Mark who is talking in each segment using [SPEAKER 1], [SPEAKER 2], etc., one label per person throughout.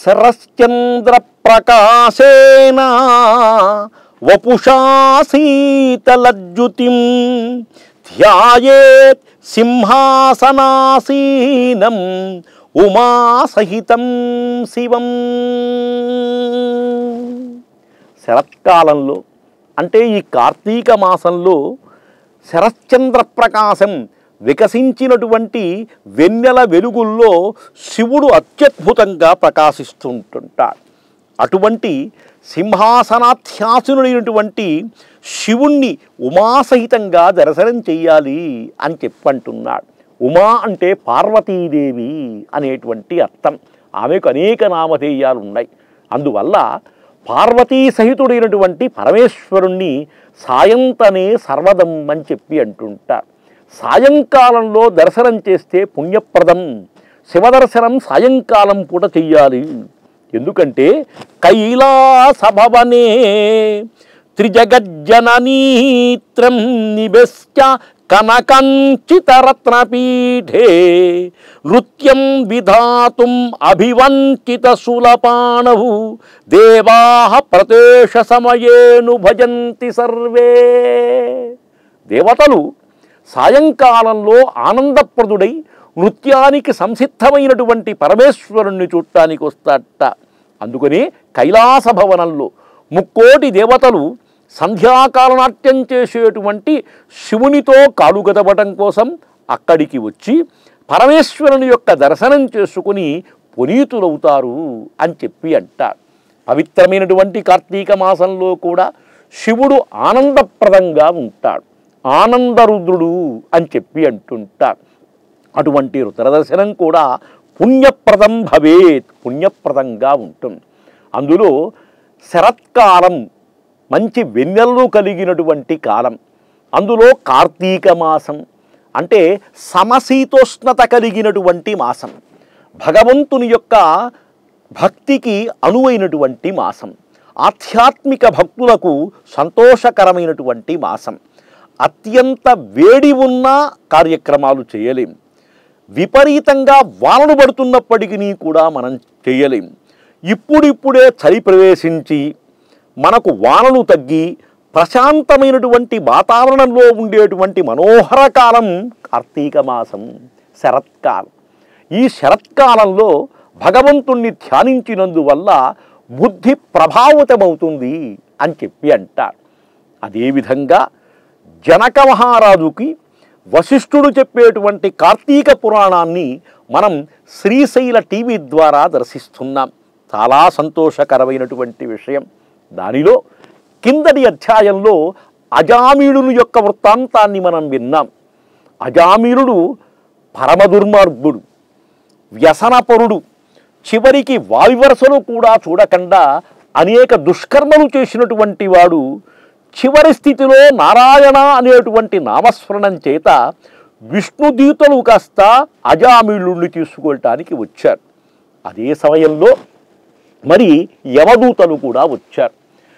[SPEAKER 1] శరశ్చంద్ర ప్రకాశేన వపుషా శీతలజ్జుతిం ధ్యాయేత్ సింహాసనాసీనం ఉమాసహితం శివం శరత్కాలంలో అంటే ఈ కార్తీక మాసంలో శరశ్చంద్ర ప్రకాశం వికసించినటువంటి వెన్నెల వెలుగుల్లో శివుడు అత్యద్భుతంగా ప్రకాశిస్తుంటుంటాడు అటువంటి సింహాసనాధ్యాసునుడైనటువంటి శివుణ్ణి ఉమాసహితంగా దర్శనం చెయ్యాలి అని చెప్పంటున్నాడు ఉమా అంటే పార్వతీదేవి అనేటువంటి అర్థం ఆమెకు అనేక నామధేయాలు ఉన్నాయి అందువల్ల పార్వతీ సహితుడైనటువంటి పరమేశ్వరుణ్ణి సాయంతనే సర్వదం అని చెప్పి అంటుంటారు సాయంకాలంలో దర్శనం చేస్తే పుణ్యప్రదం శివదర్శనం సాయంకాలం పూట చెయ్యాలి ఎందుకంటే కైలాసభవనే త్రిజగజ్జననీత్రం నిబెశ్చ కనకంచితరత్నపీఠే నృత్యం విధాతుం అభివంచిత శూలపాణౌ దేవా ప్రదేశ సమయేను భజంతి సర్వే దేవతలు సాయంకాలంలో ఆనందప్రదుడై నృత్యానికి సంసిద్ధమైనటువంటి పరమేశ్వరుణ్ణి చూడటానికి వస్తాడట అందుకని కైలాస భవనంలో ముక్కోటి దేవతలు సంధ్యాకాల నాట్యం చేసేటువంటి శివునితో కాలుగదపటం కోసం అక్కడికి వచ్చి పరమేశ్వరుని యొక్క దర్శనం చేసుకుని పునీతులవుతారు అని చెప్పి అంటారు పవిత్రమైనటువంటి కార్తీక మాసంలో కూడా శివుడు ఆనందప్రదంగా ఉంటాడు ఆనందరుద్రుడు అని చెప్పి అంటుంటారు అటువంటి రుద్రదర్శనం కూడా పుణ్యప్రదం భవేత్ పుణ్యప్రదంగా ఉంటుంది అందులో శరత్కాలం మంచి వెన్నెల్లు కలిగినటువంటి కాలం అందులో కార్తీక మాసం అంటే సమశీతోష్ణత కలిగినటువంటి మాసం భగవంతుని యొక్క భక్తికి అనువైనటువంటి మాసం ఆధ్యాత్మిక భక్తులకు సంతోషకరమైనటువంటి మాసం అత్యంత వేడి ఉన్న కార్యక్రమాలు చేయలేం విపరీతంగా వానలు పడుతున్నప్పటికీ కూడా మనం చేయలేం ఇప్పుడిప్పుడే చలి ప్రవేశించి మనకు వానలు తగ్గి ప్రశాంతమైనటువంటి వాతావరణంలో ఉండేటువంటి మనోహర కాలం కార్తీక మాసం శరత్కాలం ఈ శరత్కాలంలో భగవంతుణ్ణి ధ్యానించినందువల్ల బుద్ధి ప్రభావితమవుతుంది అని చెప్పి అంటారు అదేవిధంగా జనక మహారాజుకి వశిష్ఠుడు చెప్పేటువంటి కార్తీక పురాణాన్ని మనం శ్రీశైల టీవీ ద్వారా దర్శిస్తున్నాం చాలా సంతోషకరమైనటువంటి విషయం దానిలో కిందటి అధ్యాయంలో అజామీడుని యొక్క వృత్తాంతాన్ని మనం విన్నాం అజామీరుడు పరమదుర్మార్గుడు వ్యసనపరుడు చివరికి వాయువరసలు కూడా చూడకుండా అనేక దుష్కర్మలు చేసినటువంటి వాడు చివరి స్థితిలో నారాయణ అనేటువంటి నామస్మరణం చేత విష్ణుదీతలు కాస్త అజామీళుణ్ణి తీసుకెళ్ళటానికి వచ్చారు అదే సమయంలో మరి యమదూతలు కూడా వచ్చారు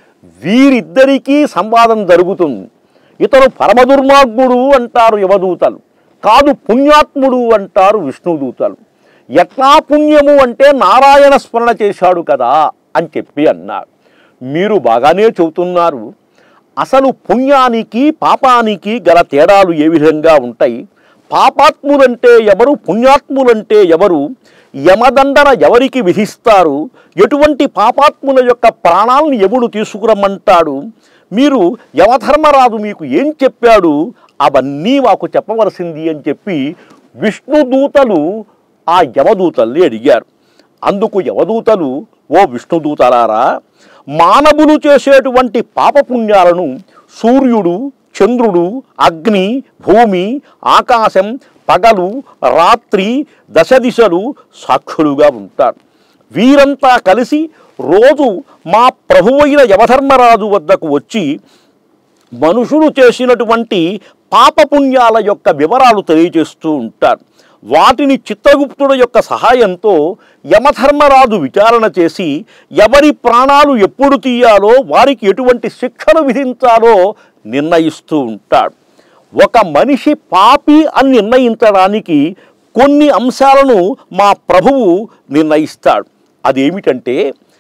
[SPEAKER 1] వీరిద్దరికీ సంవాదం జరుగుతుంది ఇతను పరమదుర్మార్గుడు అంటారు యమదూతలు కాదు పుణ్యాత్ముడు అంటారు విష్ణుదూతలు ఎట్లా పుణ్యము అంటే నారాయణ స్మరణ చేశాడు కదా అని చెప్పి అన్నారు మీరు బాగానే చెబుతున్నారు అసలు పుణ్యానికి పాపానికి గల తేడాలు ఏ విధంగా ఉంటాయి పాపాత్ములంటే ఎవరు పుణ్యాత్ములంటే ఎవరు యమదండన ఎవరికి విధిస్తారు ఎటువంటి పాపాత్ముల యొక్క ప్రాణాలను ఎముడు తీసుకురమ్మంటాడు మీరు యమధర్మరాజు మీకు ఏం చెప్పాడు అవన్నీ మాకు చెప్పవలసింది అని చెప్పి విష్ణుదూతలు ఆ యమదూతల్ని అడిగారు అందుకు యమదూతలు ఓ విష్ణుదూతలారా మానవులు చేసేటువంటి పాపపుణ్యాలను సూర్యుడు చంద్రుడు అగ్ని భూమి ఆకాశం పగలు రాత్రి దశ దిశలు సాక్షులుగా ఉంటారు వీరంతా కలిసి రోజు మా ప్రభువైన యమధర్మరాజు వద్దకు వచ్చి మనుషులు చేసినటువంటి పాపపుణ్యాల యొక్క వివరాలు తెలియజేస్తూ ఉంటారు వాటిని చిత్రగుప్తుడు యొక్క సహాయంతో యమధర్మరాజు విచారణ చేసి ఎవరి ప్రాణాలు ఎప్పుడు తీయాలో వారికి ఎటువంటి శిక్షను విధించాలో నిర్ణయిస్తూ ఉంటాడు ఒక మనిషి పాపి అని నిర్ణయించడానికి కొన్ని అంశాలను మా ప్రభువు నిర్ణయిస్తాడు అదేమిటంటే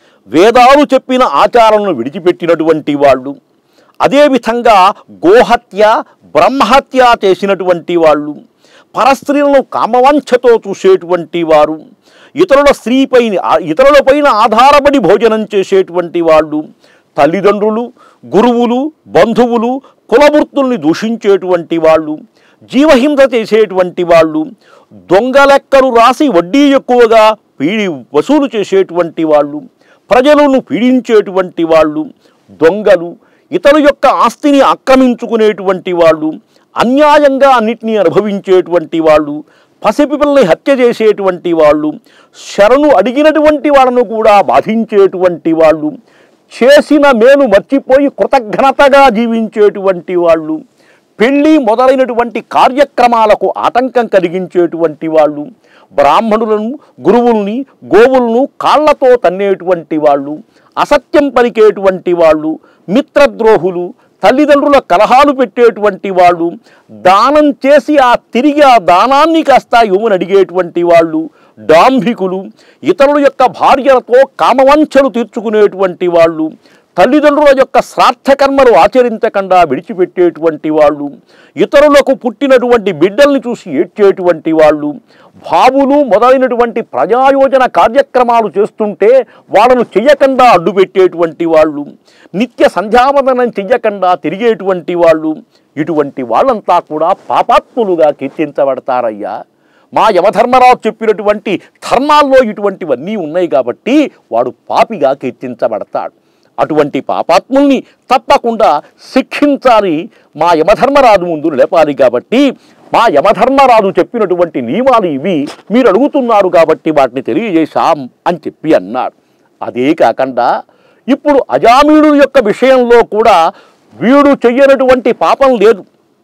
[SPEAKER 1] వేదాలు చెప్పిన ఆచారాలను విడిచిపెట్టినటువంటి వాళ్ళు అదేవిధంగా గోహత్య బ్రహ్మహత్య చేసినటువంటి వాళ్ళు పరస్త్రీలను కామవంఛతో చూసేటువంటి వారు ఇతరుల స్త్రీపై ఇతరులపైన ఆధారపడి భోజనం చేసేటువంటి వాళ్ళు తల్లిదండ్రులు గురువులు బంధువులు కులవృత్తుల్ని దూషించేటువంటి వాళ్ళు జీవహింస చేసేటువంటి వాళ్ళు దొంగ లెక్కలు రాసి వడ్డీ ఎక్కువగా పీడి వసూలు చేసేటువంటి వాళ్ళు ప్రజలను పీడించేటువంటి వాళ్ళు దొంగలు ఇతరుల యొక్క ఆస్తిని ఆక్రమించుకునేటువంటి వాళ్ళు అన్యాయంగా అన్నిటినీ అనుభవించేటువంటి వాళ్ళు పసిపిల్లల్ని హత్య చేసేటువంటి వాళ్ళు శరణు అడిగినటువంటి వాళ్ళను కూడా బాధించేటువంటి వాళ్ళు చేసిన మేలు మర్చిపోయి కృతజ్ఞతగా జీవించేటువంటి వాళ్ళు పెళ్ళి మొదలైనటువంటి కార్యక్రమాలకు ఆటంకం కలిగించేటువంటి వాళ్ళు బ్రాహ్మణులను గురువుల్ని గోవులను కాళ్లతో తన్నేటువంటి వాళ్ళు అసత్యం పలికేటువంటి వాళ్ళు మిత్రద్రోహులు తల్లిదండ్రుల కలహాలు పెట్టేటువంటి వాళ్ళు దానం చేసి ఆ తిరిగి ఆ దానాన్ని కాస్త ఇవ్వమని అడిగేటువంటి వాళ్ళు డాంభికులు ఇతరుల యొక్క భార్యలతో కామవంచలు తీర్చుకునేటువంటి వాళ్ళు తల్లిదండ్రుల యొక్క శ్రాద్ధకర్మలు ఆచరించకుండా విడిచిపెట్టేటువంటి వాళ్ళు ఇతరులకు పుట్టినటువంటి బిడ్డల్ని చూసి ఏడ్చేటువంటి వాళ్ళు బాబులు మొదలైనటువంటి ప్రజాయోజన కార్యక్రమాలు చేస్తుంటే వాళ్ళను చెయ్యకుండా అడ్డుపెట్టేటువంటి వాళ్ళు నిత్య సంధ్యావందనం చెయ్యకుండా తిరిగేటువంటి వాళ్ళు ఇటువంటి వాళ్ళంతా కూడా పాపాత్ములుగా కీర్తించబడతారయ్యా మా యమధర్మరావు చెప్పినటువంటి ధర్మాల్లో ఇటువంటివన్నీ ఉన్నాయి కాబట్టి వాడు పాపిగా కీర్తించబడతాడు అటువంటి పాపాత్ముల్ని తప్పకుండా శిక్షించాలి మా యమధర్మరాజు ముందు నిలపాలి కాబట్టి మా యమధర్మరాజు చెప్పినటువంటి నియమాలు ఇవి మీరు అడుగుతున్నారు కాబట్టి వాటిని తెలియజేశాం అని చెప్పి అన్నాడు అదే కాకుండా ఇప్పుడు అజామీడు యొక్క విషయంలో కూడా వీడు చెయ్యనటువంటి పాపం లేదు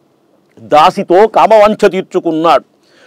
[SPEAKER 1] దాసితో కామవంచ తీర్చుకున్నాడు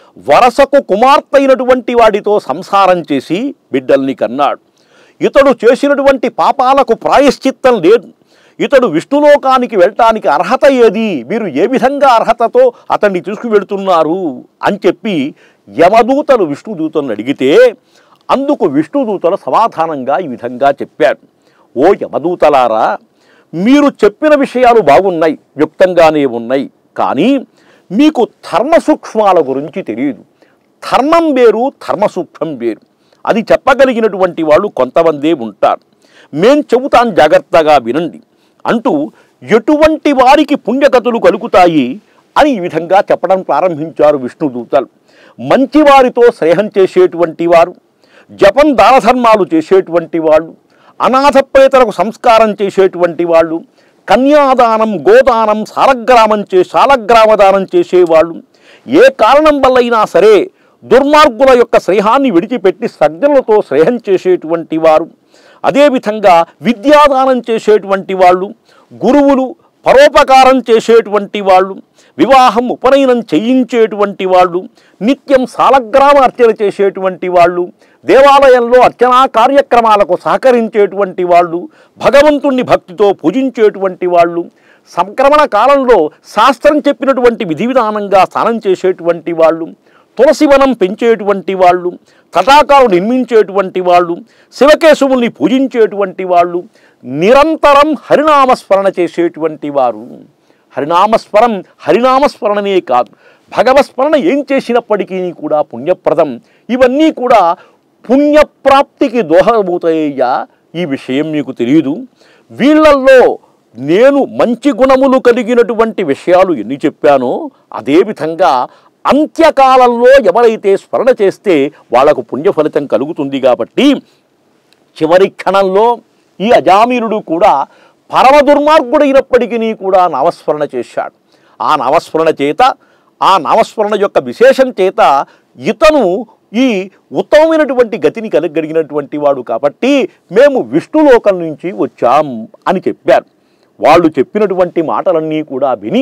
[SPEAKER 1] వరసకు కుమార్తె అయినటువంటి వాడితో సంసారం చేసి బిడ్డల్ని కన్నాడు ఇతడు చేసినటువంటి పాపాలకు ప్రాయశ్చిత్తం లేదు ఇతడు విష్ణులోకానికి వెళ్ళటానికి అర్హత ఏది మీరు ఏ విధంగా అర్హతతో అతన్ని తీసుకువెడుతున్నారు అని చెప్పి యమదూతలు విష్ణుదూతలను అడిగితే అందుకు విష్ణుదూతలు సమాధానంగా ఈ విధంగా చెప్పారు ఓ యమదూతలారా మీరు చెప్పిన విషయాలు బాగున్నాయి యుక్తంగానే ఉన్నాయి కానీ మీకు ధర్మ సూక్ష్మాల గురించి తెలియదు ధర్మం వేరు ధర్మ సూక్ష్మం వేరు అది చెప్పగలిగినటువంటి వాళ్ళు కొంతమందే ఉంటారు మేం చెబుతాం జాగ్రత్తగా వినండి అంటూ ఎటువంటి వారికి పుణ్యగతులు కలుగుతాయి అని ఈ విధంగా చెప్పడం ప్రారంభించారు విష్ణుదూతలు మంచివారితో స్నేహం చేసేటువంటి వారు జపం దానధర్మాలు చేసేటువంటి వాళ్ళు అనాథ ప్రేతలకు సంస్కారం చేసేటువంటి వాళ్ళు కన్యాదానం గోదానం సాలగ్రామం చే సాలగ్రామదానం చేసేవాళ్ళు ఏ కారణం వల్లైనా సరే దుర్మార్గుల యొక్క స్నేహాన్ని విడిచిపెట్టి సజ్జనులతో స్నేహం చేసేటువంటి వారు అదేవిధంగా విద్యాదానం చేసేటువంటి వాళ్ళు గురువులు పరోపకారం చేసేటువంటి వాళ్ళు వివాహం ఉపనయనం చేయించేటువంటి వాళ్ళు నిత్యం సాలగ్రామ అర్చన చేసేటువంటి వాళ్ళు దేవాలయంలో అర్చనా కార్యక్రమాలకు సహకరించేటువంటి వాళ్ళు భగవంతుణ్ణి భక్తితో పూజించేటువంటి వాళ్ళు సంక్రమణ కాలంలో శాస్త్రం చెప్పినటువంటి విధి విధానంగా స్నానం చేసేటువంటి వాళ్ళు తులసివనం పెంచేటువంటి వాళ్ళు తటాకాలు నిర్మించేటువంటి వాళ్ళు శివకేశవుల్ని పూజించేటువంటి వాళ్ళు నిరంతరం హరినామస్మరణ చేసేటువంటి వారు హరినామస్మరం హరినామస్మరణనే కాదు భగవస్మరణ ఏం చేసినప్పటికీ కూడా పుణ్యప్రదం ఇవన్నీ కూడా పుణ్యప్రాప్తికి దోహదమవుతాయ్యా ఈ విషయం మీకు తెలియదు వీళ్ళల్లో నేను మంచి గుణములు కలిగినటువంటి విషయాలు ఎన్ని చెప్పానో అదేవిధంగా అంత్యకాలంలో ఎవరైతే స్మరణ చేస్తే వాళ్లకు పుణ్య ఫలితం కలుగుతుంది కాబట్టి చివరి క్షణంలో ఈ అజామీరుడు కూడా పరమ దుర్మార్గుడైనప్పటికీ కూడా నామస్మరణ చేశాడు ఆ నామస్మరణ చేత ఆ నామస్మరణ యొక్క విశేషం చేత ఇతను ఈ ఉత్తమమైనటువంటి గతిని కలగలిగినటువంటి వాడు కాబట్టి మేము విష్ణులోకం నుంచి వచ్చాం అని చెప్పారు వాళ్ళు చెప్పినటువంటి మాటలన్నీ కూడా విని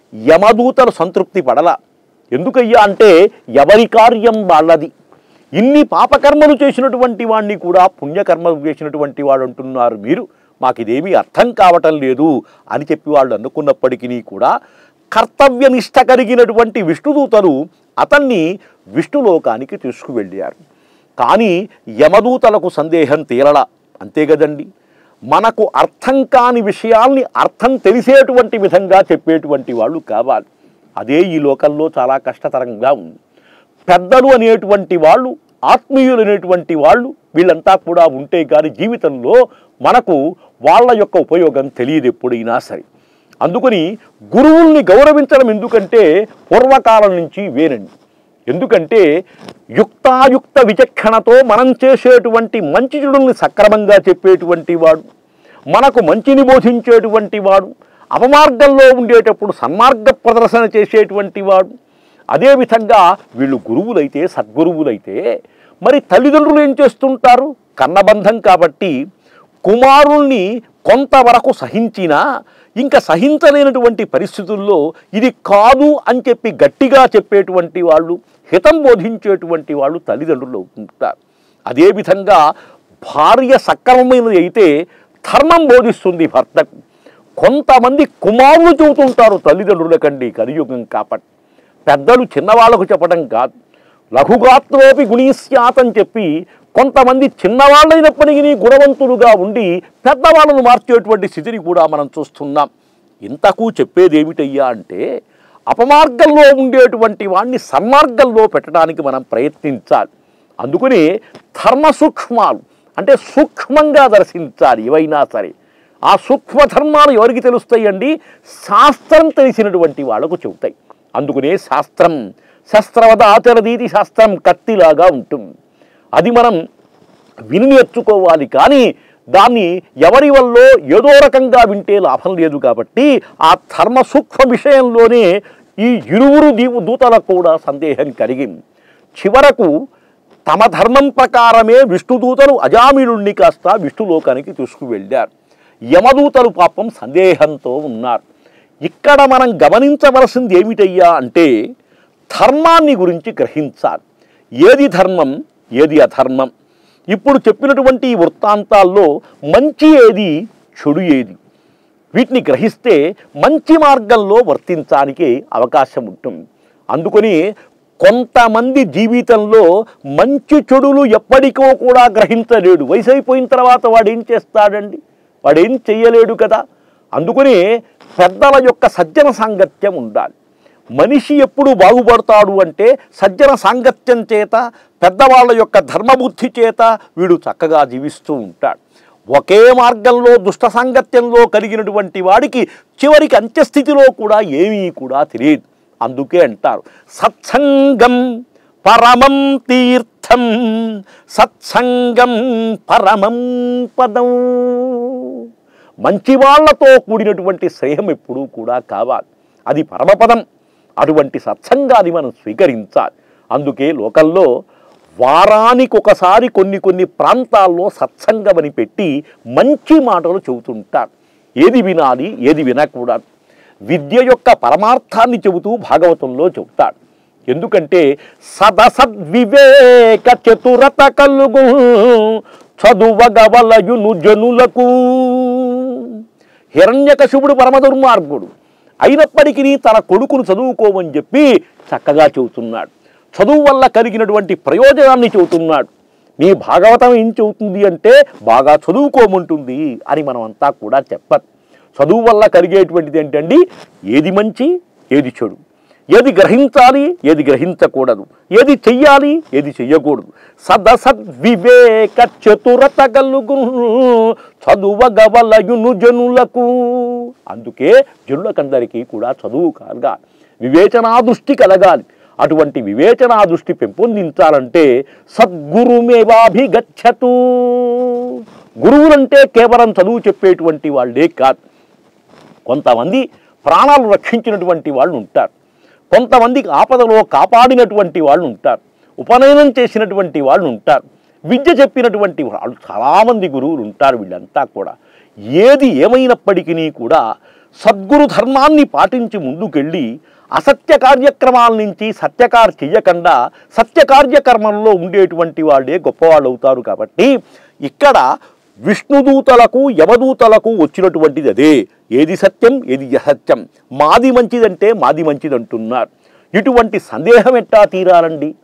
[SPEAKER 1] యమదూతలు సంతృప్తి పడల ఎందుకయ్యా అంటే ఎవరి కార్యం వాళ్ళది ఇన్ని పాపకర్మలు చేసినటువంటి వాడిని కూడా పుణ్యకర్మలు చేసినటువంటి వాడు అంటున్నారు మీరు మాకు ఇదేమీ అర్థం కావటం లేదు అని చెప్పి వాళ్ళు అనుకున్నప్పటికీ కూడా కర్తవ్యనిష్ట కలిగినటువంటి విష్ణుదూతలు అతన్ని విష్ణులోకానికి తీసుకువెళ్ళారు కానీ యమదూతలకు సందేహం తీరలా అంతే కదండి మనకు అర్థం కాని విషయాల్ని అర్థం తెలిసేటువంటి విధంగా చెప్పేటువంటి వాళ్ళు కావాలి అదే ఈ లోకంలో చాలా కష్టతరంగా ఉంది పెద్దలు అనేటువంటి వాళ్ళు ఆత్మీయులు అనేటువంటి వాళ్ళు వీళ్ళంతా కూడా ఉంటే కానీ జీవితంలో మనకు వాళ్ళ యొక్క ఉపయోగం తెలియదు ఎప్పుడైనా సరే అందుకని గురువుల్ని గౌరవించడం ఎందుకంటే పూర్వకాలం నుంచి వేరండి ఎందుకంటే యుక్తాయుక్త విచక్షణతో మనం చేసేటువంటి మంచి చెడుల్ని సక్రమంగా చెప్పేటువంటి వాడు మనకు మంచిని బోధించేటువంటి వాడు అపమార్గంలో ఉండేటప్పుడు సన్మార్గ ప్రదర్శన చేసేటువంటి వాడు అదేవిధంగా వీళ్ళు గురువులైతే సద్గురువులైతే మరి తల్లిదండ్రులు ఏం చేస్తుంటారు కన్నబంధం కాబట్టి కుమారుల్ని కొంతవరకు సహించినా ఇంకా సహించలేనటువంటి పరిస్థితుల్లో ఇది కాదు అని చెప్పి గట్టిగా చెప్పేటువంటి వాళ్ళు హితం బోధించేటువంటి వాళ్ళు తల్లిదండ్రులు అవుతుంటారు అదేవిధంగా భార్య సక్రమమైనది అయితే ధర్మం బోధిస్తుంది భర్తకు కొంతమంది కుమారులు చెబుతుంటారు తల్లిదండ్రులకండి కలియుగం కాబట్టి పెద్దలు చిన్నవాళ్లకు చెప్పడం కాదు లఘుగాత్రోపి గుణీస్యాత్ అని చెప్పి కొంతమంది చిన్నవాళ్ళైనప్పటికీ గుణవంతులుగా ఉండి పెద్దవాళ్ళను మార్చేటువంటి స్థితిని కూడా మనం చూస్తున్నాం ఇంతకు చెప్పేది ఏమిటయ్యా అంటే అపమార్గంలో ఉండేటువంటి వాడిని సన్మార్గంలో పెట్టడానికి మనం ప్రయత్నించాలి అందుకని ధర్మ సూక్ష్మాలు అంటే సూక్ష్మంగా దర్శించాలి ఏవైనా సరే ఆ సూక్ష్మ ధర్మాలు ఎవరికి తెలుస్తాయండి శాస్త్రం తెలిసినటువంటి వాళ్ళకు చెబుతాయి అందుకనే శాస్త్రం శస్త్రవద ఆచరదీతి శాస్త్రం కత్తిలాగా ఉంటుంది అది మనం విని నేర్చుకోవాలి కానీ దాన్ని ఎవరి వల్ల ఏదో రకంగా వింటే లాభం లేదు కాబట్టి ఆ ధర్మ సూక్ష్మ విషయంలోనే ఈ ఇరువురు దీవు దూతలకు కూడా సందేహం కలిగింది చివరకు తమ ధర్మం ప్రకారమే విష్ణుదూతలు అజామిలుణ్ణి కాస్త విష్ణులోకానికి తీసుకువెళ్ళారు యమదూతలు పాపం సందేహంతో ఉన్నారు ఇక్కడ మనం గమనించవలసింది ఏమిటయ్యా అంటే ధర్మాన్ని గురించి గ్రహించాలి ఏది ధర్మం ఏది అధర్మం ఇప్పుడు చెప్పినటువంటి ఈ వృత్తాంతాల్లో మంచి ఏది చెడు ఏది వీటిని గ్రహిస్తే మంచి మార్గంలో వర్తించడానికి అవకాశం ఉంటుంది అందుకని కొంతమంది జీవితంలో మంచి చెడులు ఎప్పటికో కూడా గ్రహించలేడు వయసు అయిపోయిన తర్వాత వాడు ఏం చేస్తాడండి వాడు ఏం చెయ్యలేడు కదా అందుకని పెద్దల యొక్క సజ్జన సాంగత్యం ఉండాలి మనిషి ఎప్పుడు బాగుపడతాడు అంటే సజ్జన సాంగత్యం చేత పెద్దవాళ్ళ యొక్క ధర్మబుద్ధి చేత వీడు చక్కగా జీవిస్తూ ఉంటాడు ఒకే మార్గంలో దుష్ట సాంగత్యంలో కలిగినటువంటి వాడికి చివరికి అంత్యస్థితిలో కూడా ఏమీ కూడా తెలియదు అందుకే అంటారు సత్సంగం పరమం తీర్థం సత్సంగం పరమం పదం మంచి వాళ్ళతో కూడినటువంటి శ్రేయం ఎప్పుడూ కూడా కావాలి అది పరమపదం అటువంటి సత్సంగాన్ని మనం స్వీకరించాలి అందుకే లోకంలో వారానికి ఒకసారి కొన్ని కొన్ని ప్రాంతాల్లో సత్సంగమని పెట్టి మంచి మాటలు చెబుతుంటారు ఏది వినాలి ఏది వినకూడదు విద్య యొక్క పరమార్థాన్ని చెబుతూ భాగవతంలో చెబుతాడు ఎందుకంటే సదసద్వివేక చతురత కలుగు చదువగవలయును జనులకు హిరణ్యకశిపుడు పరమ దుర్మార్గుడు అయినప్పటికీ తన కొడుకును చదువుకోమని చెప్పి చక్కగా చెబుతున్నాడు చదువు వల్ల కలిగినటువంటి ప్రయోజనాన్ని చెబుతున్నాడు మీ భాగవతం ఏం చెబుతుంది అంటే బాగా చదువుకోమంటుంది అని మనం అంతా కూడా చెప్పదు చదువు వల్ల కలిగేటువంటిది ఏంటండి ఏది మంచి ఏది చెడు ఏది గ్రహించాలి ఏది గ్రహించకూడదు ఏది చెయ్యాలి ఏది చెయ్యకూడదు సదసద్వివేక చతురత గలుగు చదువగవలయును జనులకు అందుకే జనులకందరికీ కూడా చదువు కలగాలి వివేచనా దృష్టి కలగాలి అటువంటి వివేచనా దృష్టి పెంపొందించాలంటే సద్గురుమేవాభిగచ్చతు గురువులంటే కేవలం చదువు చెప్పేటువంటి వాళ్ళే కాదు కొంతమంది ప్రాణాలు రక్షించినటువంటి వాళ్ళు ఉంటారు కొంతమందికి ఆపదలో కాపాడినటువంటి వాళ్ళు ఉంటారు ఉపనయనం చేసినటువంటి వాళ్ళు ఉంటారు విద్య చెప్పినటువంటి వాళ్ళు చాలామంది గురువులు ఉంటారు వీళ్ళంతా కూడా ఏది ఏమైనప్పటికీ కూడా సద్గురు ధర్మాన్ని పాటించి ముందుకెళ్ళి అసత్య కార్యక్రమాల నుంచి సత్యకార్ చెయ్యకుండా సత్య కార్యక్రమంలో ఉండేటువంటి వాళ్ళే గొప్పవాళ్ళు అవుతారు కాబట్టి ఇక్కడ విష్ణుదూతలకు యమదూతలకు వచ్చినటువంటిది అదే ఏది సత్యం ఏది అసత్యం మాది మంచిదంటే మాది మంచిది అంటున్నారు ఇటువంటి సందేహం ఎట్టా తీరాలండి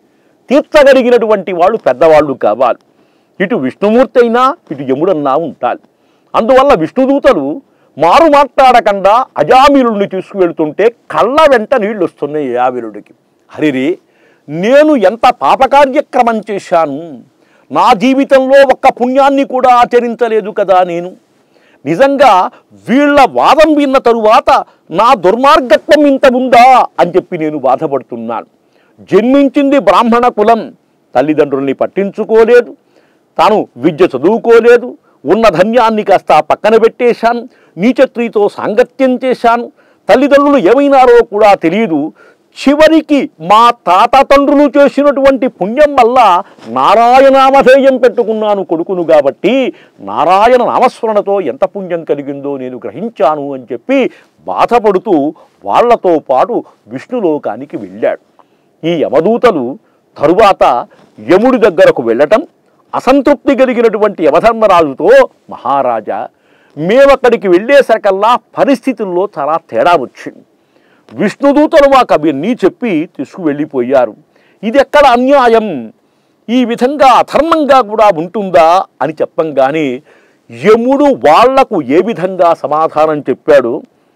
[SPEAKER 1] తీర్చగలిగినటువంటి వాళ్ళు పెద్దవాళ్ళు కావాలి ఇటు విష్ణుమూర్తి అయినా ఇటు యముడన్నా ఉంటాలి అందువల్ల విష్ణుదూతలు మారు మాట్లాడకుండా అజామిలుడిని తీసుకువెళ్తుంటే కళ్ళ వెంట నీళ్లు వస్తున్నాయి యామిలుడికి హరిరే నేను ఎంత పాపకార్యక్రమం చేశాను నా జీవితంలో ఒక్క పుణ్యాన్ని కూడా ఆచరించలేదు కదా నేను నిజంగా వీళ్ళ వాదం విన్న తరువాత నా దుర్మార్గత్వం ఇంత ఉందా అని చెప్పి నేను బాధపడుతున్నాను జన్మించింది బ్రాహ్మణ కులం తల్లిదండ్రుల్ని పట్టించుకోలేదు తాను విద్య చదువుకోలేదు ఉన్న ధన్యాన్ని కాస్త పక్కన పెట్టేశాను నీచత్రితో సాంగత్యం చేశాను తల్లిదండ్రులు ఏమైనారో కూడా తెలియదు చివరికి మా తాత తండ్రులు చేసినటువంటి పుణ్యం వల్ల నారాయణామధేయం పెట్టుకున్నాను కొడుకును కాబట్టి నారాయణ నామస్మరణతో ఎంత పుణ్యం కలిగిందో నేను గ్రహించాను అని చెప్పి బాధపడుతూ వాళ్లతో పాటు విష్ణులోకానికి వెళ్ళాడు ఈ యమదూతలు తరువాత యముడి దగ్గరకు వెళ్ళటం అసంతృప్తి కలిగినటువంటి యమధర్మరాజుతో మహారాజా మేమక్కడికి వెళ్ళేసరికల్లా పరిస్థితుల్లో చాలా తేడా వచ్చింది విష్ణుదూతలు మాకు అవన్నీ చెప్పి తీసుకువెళ్ళిపోయారు ఇది ఎక్కడ అన్యాయం ఈ విధంగా అధర్మంగా కూడా ఉంటుందా అని చెప్పంగానే యముడు వాళ్లకు ఏ విధంగా సమాధానం చెప్పాడు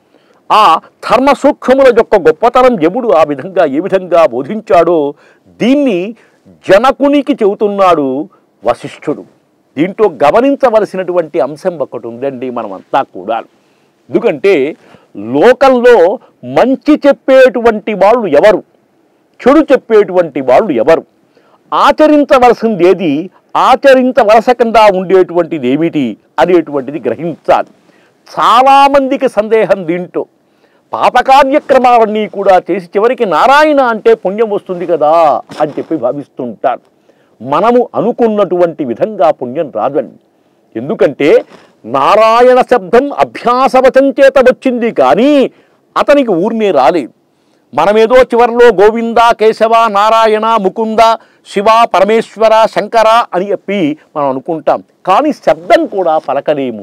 [SPEAKER 1] ఆ ధర్మ సూక్ష్మముల యొక్క గొప్పతనం యముడు ఆ విధంగా ఏ విధంగా బోధించాడో దీన్ని జనకునికి చెబుతున్నాడు వశిష్ఠుడు దీంట్లో గమనించవలసినటువంటి అంశం ఒకటి ఉందండి మనమంతా కూడా ఎందుకంటే లోకంలో మంచి చెప్పేటువంటి వాళ్ళు ఎవరు చెడు చెప్పేటువంటి వాళ్ళు ఎవరు ఆచరించవలసింది ఏది ఆచరించవలసకుండా ఉండేటువంటిది ఏమిటి అనేటువంటిది గ్రహించాలి చాలామందికి సందేహం దీంట్లో పాపకార్యక్రమాలన్నీ కూడా చేసి చివరికి నారాయణ అంటే పుణ్యం వస్తుంది కదా అని చెప్పి భావిస్తుంటారు మనము అనుకున్నటువంటి విధంగా పుణ్యం రాదండి ఎందుకంటే నారాయణ శబ్దం అభ్యాసవచం చేత వచ్చింది కానీ అతనికి ఊర్నే రాలేదు మనమేదో చివరిలో గోవింద కేశవ నారాయణ ముకుంద శివ పరమేశ్వర శంకర అని చెప్పి మనం అనుకుంటాం కానీ శబ్దం కూడా పలకలేము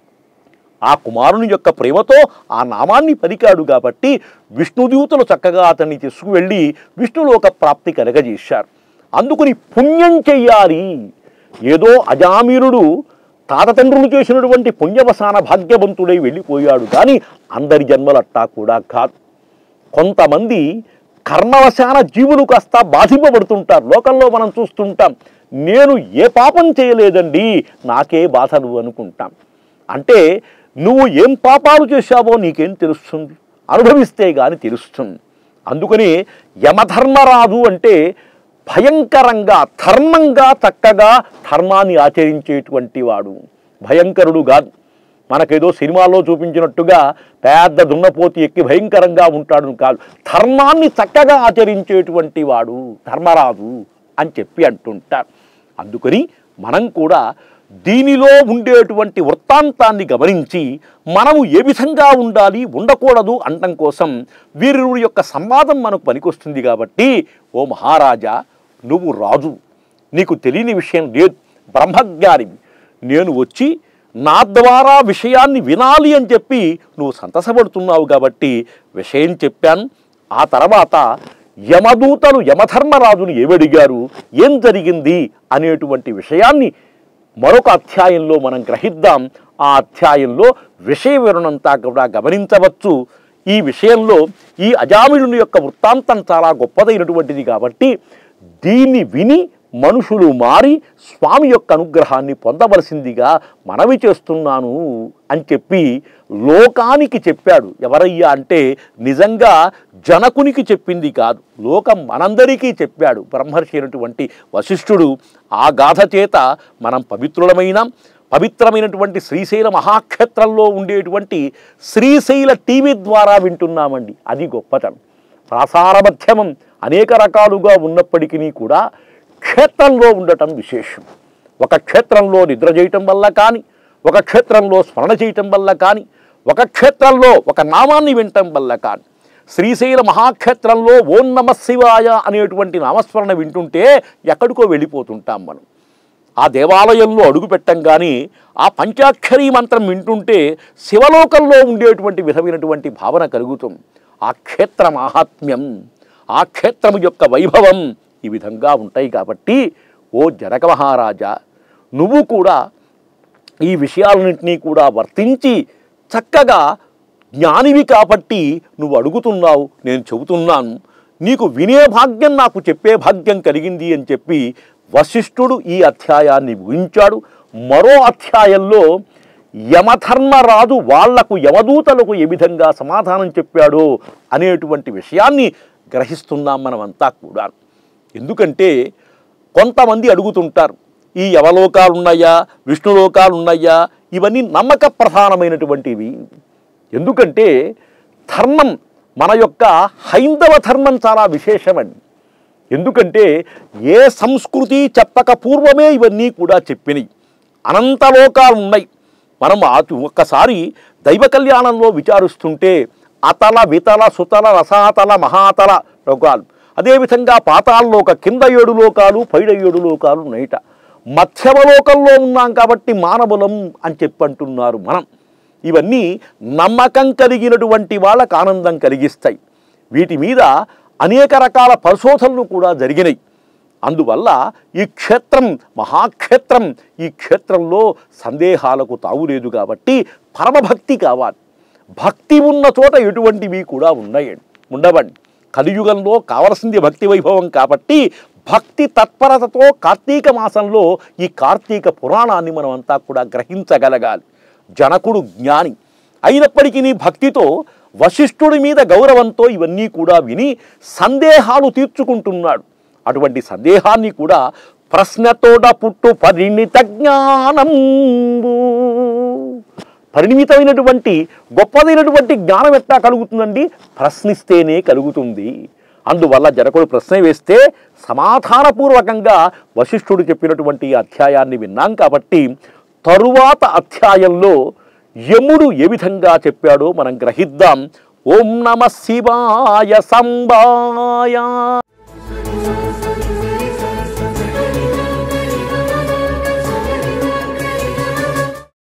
[SPEAKER 1] ఆ కుమారుని యొక్క ప్రేమతో ఆ నామాన్ని పలికాడు కాబట్టి విష్ణుదూతలు చక్కగా అతన్ని తీసుకువెళ్ళి విష్ణులోక ప్రాప్తి కలగజేశారు అందుకుని పుణ్యం చెయ్యాలి ఏదో అజామీరుడు తాతతండ్రులు చేసినటువంటి పుణ్యవసాన భాగ్యవంతుడై వెళ్ళిపోయాడు కానీ అందరి జన్మలట్టా కూడా కాదు కొంతమంది కర్మవశాన జీవులు కాస్త బాధింపబడుతుంటారు లోకంలో మనం చూస్తుంటాం నేను ఏ పాపం చేయలేదండి నాకే బాధలు అనుకుంటాం అంటే నువ్వు ఏం పాపాలు చేశావో నీకేం తెలుస్తుంది అనుభవిస్తే గాని తెలుస్తుంది అందుకని యమధర్మరాజు అంటే భయంకరంగా ధర్మంగా చక్కగా ధర్మాన్ని ఆచరించేటువంటి వాడు భయంకరుడు కాదు మనకేదో సినిమాల్లో చూపించినట్టుగా పెద్ద దున్నపోతి ఎక్కి భయంకరంగా ఉంటాడు కాదు ధర్మాన్ని చక్కగా ఆచరించేటువంటి వాడు ధర్మరాజు అని చెప్పి అంటుంటారు అందుకని మనం కూడా దీనిలో ఉండేటువంటి వృత్తాంతాన్ని గమనించి మనము ఏ విధంగా ఉండాలి ఉండకూడదు అనటం కోసం వీరుడి యొక్క సంవాదం మనకు పనికొస్తుంది కాబట్టి ఓ మహారాజా నువ్వు రాజు నీకు తెలియని విషయం లేదు బ్రహ్మజ్ఞానివి నేను వచ్చి నా ద్వారా విషయాన్ని వినాలి అని చెప్పి నువ్వు సంతసపడుతున్నావు కాబట్టి విషయం చెప్పాను ఆ తర్వాత యమదూతలు యమధర్మరాజును ఏమడిగారు ఏం జరిగింది అనేటువంటి విషయాన్ని మరొక అధ్యాయంలో మనం గ్రహిద్దాం ఆ అధ్యాయంలో విషయ వివరణంతా కూడా గమనించవచ్చు ఈ విషయంలో ఈ అజామిళుని యొక్క వృత్తాంతం చాలా గొప్పదైనటువంటిది కాబట్టి దీన్ని విని మనుషులు మారి స్వామి యొక్క అనుగ్రహాన్ని పొందవలసిందిగా మనవి చేస్తున్నాను అని చెప్పి లోకానికి చెప్పాడు ఎవరయ్యా అంటే నిజంగా జనకునికి చెప్పింది కాదు లోకం మనందరికీ చెప్పాడు బ్రహ్మర్షి అయినటువంటి వశిష్ఠుడు ఆ గాథ చేత మనం పవిత్రులమైన పవిత్రమైనటువంటి శ్రీశైల మహాక్షేత్రంలో ఉండేటువంటి శ్రీశైల టీవీ ద్వారా వింటున్నామండి అది గొప్పతనం ప్రాసారమధ్యమం అనేక రకాలుగా ఉన్నప్పటికీ కూడా క్షేత్రంలో ఉండటం విశేషం ఒక క్షేత్రంలో నిద్ర చేయటం వల్ల కానీ ఒక క్షేత్రంలో స్మరణ చేయటం వల్ల కానీ ఒక క్షేత్రంలో ఒక నామాన్ని వినటం వల్ల కానీ శ్రీశైల మహాక్షేత్రంలో ఓం నమ శివాయ అనేటువంటి నామస్మరణ వింటుంటే ఎక్కడికో వెళ్ళిపోతుంటాం మనం ఆ దేవాలయంలో అడుగు పెట్టంగానే ఆ పంచాక్షరీ మంత్రం వింటుంటే శివలోకంలో ఉండేటువంటి విధమైనటువంటి భావన కలుగుతుంది ఆ క్షేత్ర మాహాత్మ్యం ఆ క్షేత్రము యొక్క వైభవం ఈ విధంగా ఉంటాయి కాబట్టి ఓ జనక మహారాజా నువ్వు కూడా ఈ విషయాలన్నింటినీ కూడా వర్తించి చక్కగా జ్ఞానివి కాబట్టి నువ్వు అడుగుతున్నావు నేను చెబుతున్నాను నీకు వినే భాగ్యం నాకు చెప్పే భాగ్యం కలిగింది అని చెప్పి వశిష్ఠుడు ఈ అధ్యాయాన్ని ముగించాడు మరో అధ్యాయంలో యమధర్మరాజు వాళ్లకు యమదూతలకు ఏ విధంగా సమాధానం చెప్పాడో అనేటువంటి విషయాన్ని గ్రహిస్తున్నాం మనమంతా కూడా ఎందుకంటే కొంతమంది అడుగుతుంటారు ఈ యవలోకాలు ఉన్నాయా విష్ణులోకాలు ఉన్నాయా ఇవన్నీ నమ్మక ప్రధానమైనటువంటివి ఎందుకంటే ధర్మం మన యొక్క హైందవ ధర్మం చాలా విశేషమండి ఎందుకంటే ఏ సంస్కృతి చెప్పక పూర్వమే ఇవన్నీ కూడా చెప్పినాయి అనంత లోకాలు ఉన్నాయి మనం ఆ- ఒక్కసారి దైవ కళ్యాణంలో విచారిస్తుంటే అతల వితల సుతల రసాతల మహాతల లోకాలు అదేవిధంగా పాతాళలోక కింద ఏడు లోకాలు పైడ ఏడు లోకాలు నైట మధ్యమ లోకంలో ఉన్నాం కాబట్టి మానవులం అని చెప్పంటున్నారు మనం ఇవన్నీ నమ్మకం కలిగినటువంటి వాళ్ళకు ఆనందం కలిగిస్తాయి వీటి మీద అనేక రకాల పరిశోధనలు కూడా జరిగినాయి అందువల్ల ఈ క్షేత్రం మహాక్షేత్రం ఈ క్షేత్రంలో సందేహాలకు తావులేదు కాబట్టి పరమభక్తి కావాలి భక్తి ఉన్న చోట ఎటువంటివి కూడా ఉన్నాయండి ఉండవండి కలియుగంలో కావలసింది భక్తి వైభవం కాబట్టి భక్తి తత్పరతతో కార్తీక మాసంలో ఈ కార్తీక పురాణాన్ని మనమంతా కూడా గ్రహించగలగాలి జనకుడు జ్ఞాని అయినప్పటికీ నీ భక్తితో వశిష్ఠుడి మీద గౌరవంతో ఇవన్నీ కూడా విని సందేహాలు తీర్చుకుంటున్నాడు అటువంటి సందేహాన్ని కూడా ప్రశ్నతోడ పుట్టు పరిణిత జ్ఞానంబు పరిణితమైనటువంటి గొప్పదైనటువంటి జ్ఞానం ఎట్లా కలుగుతుందండి ప్రశ్నిస్తేనే కలుగుతుంది అందువల్ల జనకుడు ప్రశ్న వేస్తే సమాధానపూర్వకంగా వశిష్ఠుడు చెప్పినటువంటి ఈ అధ్యాయాన్ని విన్నాం కాబట్టి తరువాత అధ్యాయంలో యముడు ఏ విధంగా చెప్పాడో మనం గ్రహిద్దాం ఓం నమ శివాయ సంబాయ